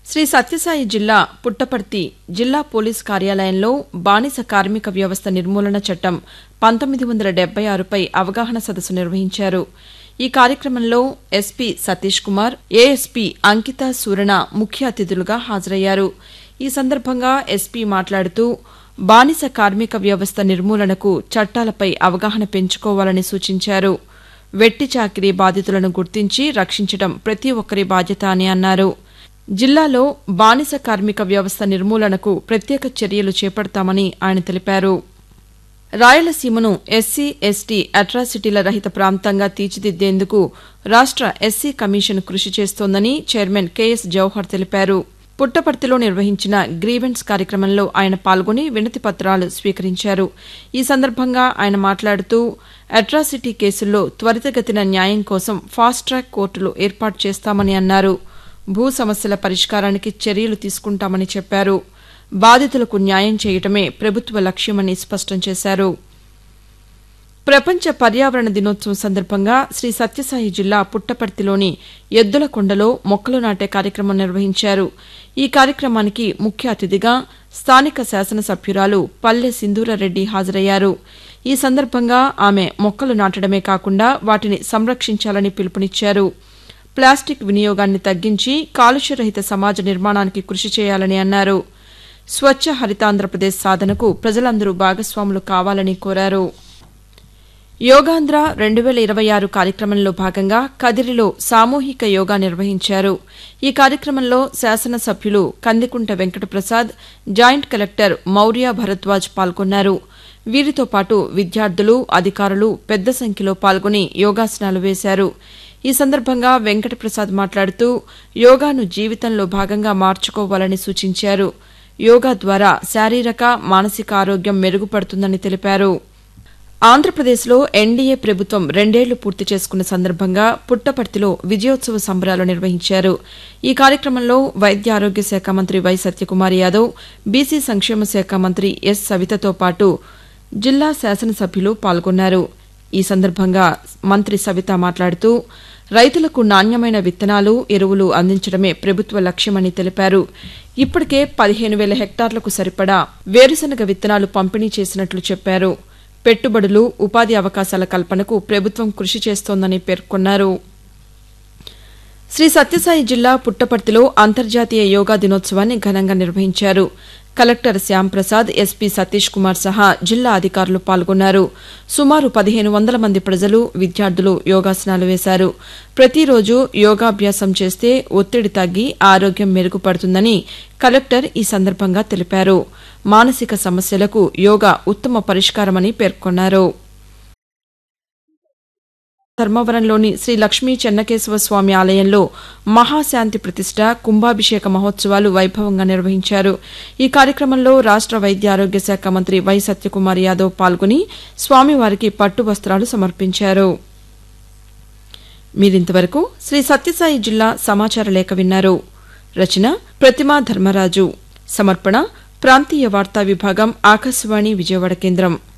శ్రీ సత్యసాయి జిల్లా పుట్టపర్తి జిల్లా పోలీస్ కార్యాలయంలో బానిస కార్మిక వ్యవస్థ నిర్మూలన చట్టం పంతొమ్మిది వందల డెబ్బై ఆరుపై అవగాహన సదస్సు నిర్వహించారు ఈ కార్యక్రమంలో ఎస్పీ సతీష్ కుమార్ ఏఎస్పీ అంకిత సూరణ ముఖ్య అతిథులుగా హాజరయ్యారు ఈ సందర్భంగా ఎస్పీ మాట్లాడుతూ బానిస కార్మిక వ్యవస్థ నిర్మూలనకు చట్టాలపై అవగాహన పెంచుకోవాలని సూచించారు వెట్టి చాకిరీ బాధితులను గుర్తించి రక్షించడం ప్రతి ఒక్కరి బాధ్యత అని అన్నారు జిల్లాలో బానిస కార్మిక వ్యవస్థ నిర్మూలనకు ప్రత్యేక చర్యలు చేపడతామని ఆయన తెలిపారు రాయలసీమను ఎస్సీ ఎస్టీ అట్రాసిటీల రహిత ప్రాంతంగా తీర్చిదిద్దేందుకు రాష్ట ఎస్సీ కమిషన్ కృషి చేస్తోందని చైర్మన్ కెఎస్ జవహర్ తెలిపారు పుట్టపర్తిలో నిర్వహించిన గ్రీవెన్స్ కార్యక్రమంలో ఆయన పాల్గొని వినతి పత్రాలు స్వీకరించారు ఈ సందర్భంగా ఆయన మాట్లాడుతూ అట్రాసిటీ కేసుల్లో త్వరితగతిన న్యాయం కోసం ఫాస్ట్ ట్రాక్ కోర్టులు ఏర్పాటు చేస్తామని అన్నారు భూ సమస్యల పరిష్కారానికి చర్యలు తీసుకుంటామని చెప్పారు బాధితులకు న్యాయం చేయటమే ప్రభుత్వ లక్ష్యమని స్పష్టం చేశారు ప్రపంచ పర్యావరణ దినోత్సవం సందర్భంగా శ్రీ సత్యసాయి జిల్లా పుట్టపర్తిలోని ఎద్దుల కొండలో మొక్కలు నాటే కార్యక్రమం నిర్వహించారు ఈ కార్యక్రమానికి ముఖ్య అతిథిగా స్థానిక శాసనసభ్యురాలు పల్లె సింధూరారెడ్డి హాజరయ్యారు ఈ సందర్భంగా ఆమె మొక్కలు నాటడమే కాకుండా వాటిని సంరక్షించాలని పిలుపునిచ్చారు ప్లాస్టిక్ వినియోగాన్ని తగ్గించి కాలుష్యరహిత సమాజ నిర్మాణానికి కృషి చేయాలని అన్నారు స్వచ్ఛ హరితాంధ్రప్రదేశ్ సాధనకు ప్రజలందరూ భాగస్వాములు కావాలని కోరారు యోగాంధ్ర రెండు వేల ఇరవై ఆరు కార్యక్రమంలో భాగంగా కదిరిలో సామూహిక యోగా నిర్వహించారు ఈ కార్యక్రమంలో శాసనసభ్యులు కందికుంట వెంకటప్రసాద్ జాయింట్ కలెక్టర్ మౌర్య భరద్వాజ్ పాల్గొన్నారు వీరితో పాటు విద్యార్థులు అధికారులు పెద్ద సంఖ్యలో పాల్గొని యోగాసనాలు వేశారు ఈ సందర్భంగా వెంకటప్రసాద్ మాట్లాడుతూ యోగాను జీవితంలో భాగంగా మార్చుకోవాలని సూచించారు యోగా ద్వారా శారీరక మానసిక ఆరోగ్యం మెరుగుపడుతుందని తెలిపారు ఆంధ్రప్రదేశ్లో ఎన్డీఏ ప్రభుత్వం రెండేళ్లు పూర్తి చేసుకున్న సందర్భంగా పుట్టపర్తిలో విజయోత్సవ సంబరాలు నిర్వహించారు ఈ కార్యక్రమంలో వైద్య ఆరోగ్య శాఖ మంత్రి వై సత్యకుమార్ యాదవ్ బీసీ సంక్షేమ శాఖ మంత్రి ఎస్ సవితతో పాటు జిల్లా శాసనసభ్యులు పాల్గొన్నారు ఈ సందర్భంగా మంత్రి సవిత మాట్లాడుతూ రైతులకు నాణ్యమైన విత్తనాలు ఎరువులు అందించడమే ప్రభుత్వ లక్ష్యమని తెలిపారు ఇప్పటికే పదిహేను వేల హెక్టార్లకు సరిపడా వేరుశనగ విత్తనాలు పంపిణీ చేసినట్లు చెప్పారు పెట్టుబడులు ఉపాధి అవకాశాల కల్పనకు ప్రభుత్వం కృషి చేస్తోందని పేర్కొన్నారు శ్రీ సత్యసాయి జిల్లా పుట్టపర్తిలో అంతర్జాతీయ యోగా దినోత్సవాన్ని ఘనంగా నిర్వహించారు కలెక్టర్ శ్యాంప్రసాద్ ఎస్పీ సతీష్ కుమార్ సహా జిల్లా అధికారులు పాల్గొన్నారు సుమారు పదిహేను వందల మంది ప్రజలు విద్యార్థులు యోగాసనాలు వేశారు ప్రతిరోజు యోగాభ్యాసం చేస్తే ఒత్తిడి తగ్గి ఆరోగ్యం మెరుగుపడుతుందని కలెక్టర్ ఈ సందర్భంగా తెలిపారు మానసిక సమస్యలకు యోగా ఉత్తమ పరిష్కారమని పేర్కొన్నారు ధర్మవరంలోని శ్రీ లక్ష్మీ చెన్నకేశవ స్వామి ఆలయంలో మహాశాంతి ప్రతిష్ట కుంభాభిషేక మహోత్సవాలు వైభవంగా నిర్వహించారు ఈ కార్యక్రమంలో రాష్ట వైద్య ఆరోగ్య శాఖ మంత్రి వై సత్యకుమార్ యాదవ్ పాల్గొని స్వామివారికి పట్టు వస్త్రాలు సమర్పించారు మీరింతవరకు శ్రీ సత్యసాయి జిల్లా సమాచార లేఖ విన్నారు రచన ప్రతిమా ధర్మరాజు సమర్పణ ప్రాంతీయ వార్తా విభాగం ఆకాశవాణి విజయవాడ కేంద్రం